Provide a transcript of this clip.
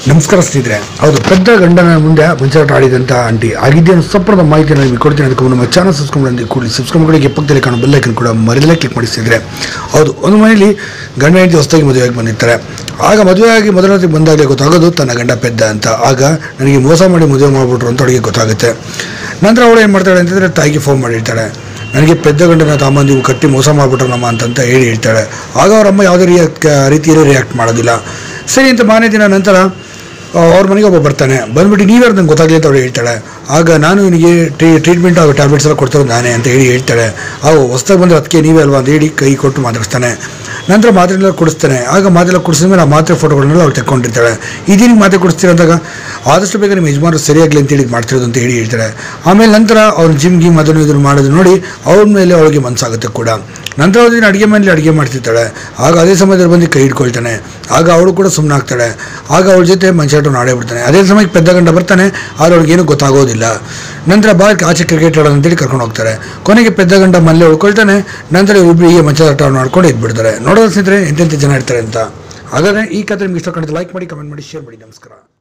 ನಮಸ್ಕಾರ ಸ್ನೇಹಿತರೆ ಹೌದು ಪೆದ್ದ ಗಂಡನ ಮುಂದೆ ಮುಂಚಾಟ ಆಡಿದಂಥ ಆಂಟಿ ಆಗಿದ್ದೇ ಸಪ್ಪರದ ಮಾಹಿತಿಯನ್ನು ನಿಮಗೆ ಕೊಡ್ತೀನಿ ಅದಕ್ಕೆ ನಮ್ಮ ಚಾನಲ್ ಸಬ್ಸ್ಕ್ರೈಬ್ ಮಾಡಿ ಕೂಡಲಿ ಸಬ್ಸ್ಕ್ರೈಬ್ ಮಾಡಿ ಪಕ್ಕದಲ್ಲಿ ಕಾಣೋ ಬೆಲ್ಲೈಕನ್ ಕೂಡ ಮರಿದಲ್ಲೇ ಕ್ಲಿಕ್ ಮಾಡಿ ಸ್ನೇಹಿತರೆ ಹೌದು ಒಂದು ಮನೆಯಲ್ಲಿ ಗಂಡ ಹೆಂಡತಿ ಹೊಸದಾಗಿ ಮದುವೆಯಾಗಿ ಬಂದಿರ್ತಾರೆ ಆಗ ಮದುವೆಯಾಗಿ ಮೊದಲನೇ ಬಂದಾಗಲೇ ಗೊತ್ತಾಗೋದು ತನ್ನ ಗಂಡ ಪೆದ್ದ ಅಂತ ಆಗ ನನಗೆ ಮೋಸ ಮಾಡಿ ಮದುವೆ ಮಾಡಿಬಿಟ್ರು ಅಂತ ಅವಳಿಗೆ ಗೊತ್ತಾಗುತ್ತೆ ನಂತರ ಅವಳು ಏನು ಮಾಡ್ತಾಳೆ ಅಂತಂದರೆ ತಾಯಿಗೆ ಫೋನ್ ಮಾಡಿರ್ತಾಳೆ ನನಗೆ ಪೆದ್ದ ಗಂಡನ ತಾಮ ನೀವು ಕಟ್ಟಿ ಮೋಸ ಮಾಡಿಬಿಟ್ರು ನಮ್ಮ ಅಂತಂತ ಹೇಳಿ ಹೇಳ್ತಾಳೆ ಆಗ ಅವರಮ್ಮ ಯಾವುದೇ ರಿಯಾಕ್ಟ್ ರೀತಿಯಲ್ಲಿ ರಿಯಾಕ್ಟ್ ಮಾಡೋದಿಲ್ಲ ಸರಿ ಅಂತ ಮಾರನೇ ದಿನ ನಂತರ ಆ, ಅವ್ರ ಮನೆಗೆ ಒಬ್ಬ ಬರ್ತಾನೆ ಬಂದ್ಬಿಟ್ಟು ನೀವ್ಯಾರು ನಂಗೆ ಗೊತ್ತಾಗಲಿ ಅಂತ ಅವಳು ಹೇಳ್ತಾಳೆ ಆಗ ನಾನು ನಿನಗೆ ಟ್ರೀ ಟ್ರೀಟ್ಮೆಂಟ್ ಹಾಗೂ ಟ್ಯಾಬ್ಲೆಟ್ಸ್ ಎಲ್ಲ ಕೊಡ್ತಿರೋದು ನಾನೇ ಅಂತ ಹೇಳಿ ಹೇಳ್ತಾಳೆ ಅವು ಹೊಸ್ದಾಗಿ ಬಂದರೆ ಅದಕ್ಕೆ ನೀವೇ ಅಲ್ವಾ ಅಂತ ಹೇಳಿ ಕೈ ಕೊಟ್ಟು ಮಾತಾಡಿಸ್ತಾನೆ ನಂತರ ಮಾತ್ರೆಲ್ಲ ಕುಡಿಸ್ತಾನೆ ಆಗ ಮಾತ್ರೆಲ್ಲ ಕುಡಿಸಿದ ಮೇಲೆ ಆ ಮಾತ್ರೆ ಫೋಟೋಗಳನ್ನೆಲ್ಲ ಅವ್ಳು ತೆಕ್ಕೊಂಡಿರ್ತಾಳೆ ಇದೀನಿಗೆ ಮಾತ್ರೆ ಕುಡಿಸ್ತೀರ ಅಂದಾಗ ಆದಷ್ಟು ಬೇಗ ನಿಮ್ಮ ಯಜಮಾನರು ಸರಿಯಾಗಲಿ ಅಂತ ಹೇಳಿ ಮಾಡ್ತಿರೋದು ಅಂತ ಹೇಳಿ ಹೇಳ್ತಾಳೆ ಆಮೇಲೆ ನಂತರ ಅವ್ರು ಜಿಮ್ ಗಿಮ್ ಅದನ್ನು ಇದನ್ನು ಮಾಡೋದು ನೋಡಿ ಅವ್ರ ಮೇಲೆ ಅವಳಿಗೆ ಮನಸ್ಸಾಗುತ್ತೆ ಕೂಡ ನಂತರ ಒಂದು ದಿನ ಅಡುಗೆ ಮನೇಲಿ ಅಡುಗೆ ಮಾಡ್ತಿರ್ತಾಳೆ ಆಗ ಅದೇ ಸಮಯದಲ್ಲಿ ಬಂದು ಕೈ ಹಿಡ್ಕೊಳ್ತಾನೆ ಆಗ ಅವಳು ಕೂಡ ಸುಮ್ಮನೆ ಆಗ್ತಾಳೆ ಆಗ ಅವಳ ಜೊತೆ ಮಂಚಾಟವನ್ನು ಆಡೇ ಬಿಡ್ತಾನೆ ಅದೇ ಸಮಯಕ್ಕೆ ಪೆದ್ದ ಗಂಡ ಬರ್ತಾನೆ ಆದ್ರೆ ಅವ್ಳಿಗೇನು ಗೊತ್ತಾಗೋದಿಲ್ಲ ನಂತರ ಬಾ ಆಚೆ ಕ್ರಿಕೆಟ್ ಆಡೋದು ಅಂತೇಳಿ ಕರ್ಕೊಂಡು ಹೋಗ್ತಾರೆ ಕೊನೆಗೆ ಪೆದ್ದ ಗಂಡ ಮನೇಲಿ ಉಳ್ಕೊಳ್ತಾನೆ ನಂತರ ಇಬ್ಬರು ಹೀಗೆ ಮಂಚಾಟವನ್ನು ಆಡ್ಕೊಂಡು ಇದ್ಬಿಡ್ತಾರೆ ನೋಡೋದು ಸ್ನೇಹಿತರೆ ಎಂತೆಂಥ ಜನ ಇರ್ತಾರೆ ಅಂತ ಹಾಗಾದ್ರೆ ಈ ಕಥೆ ನಿಮ್ಗೆ ಇಷ್ಟ ಕಂಡಿದ್ದು ಲೈಕ್ ಮಾಡಿ ಕಮೆಂಟ್ ಮಾಡಿ ಶೇರ್ ಮಾಡಿ ನಮಸ್ಕಾರ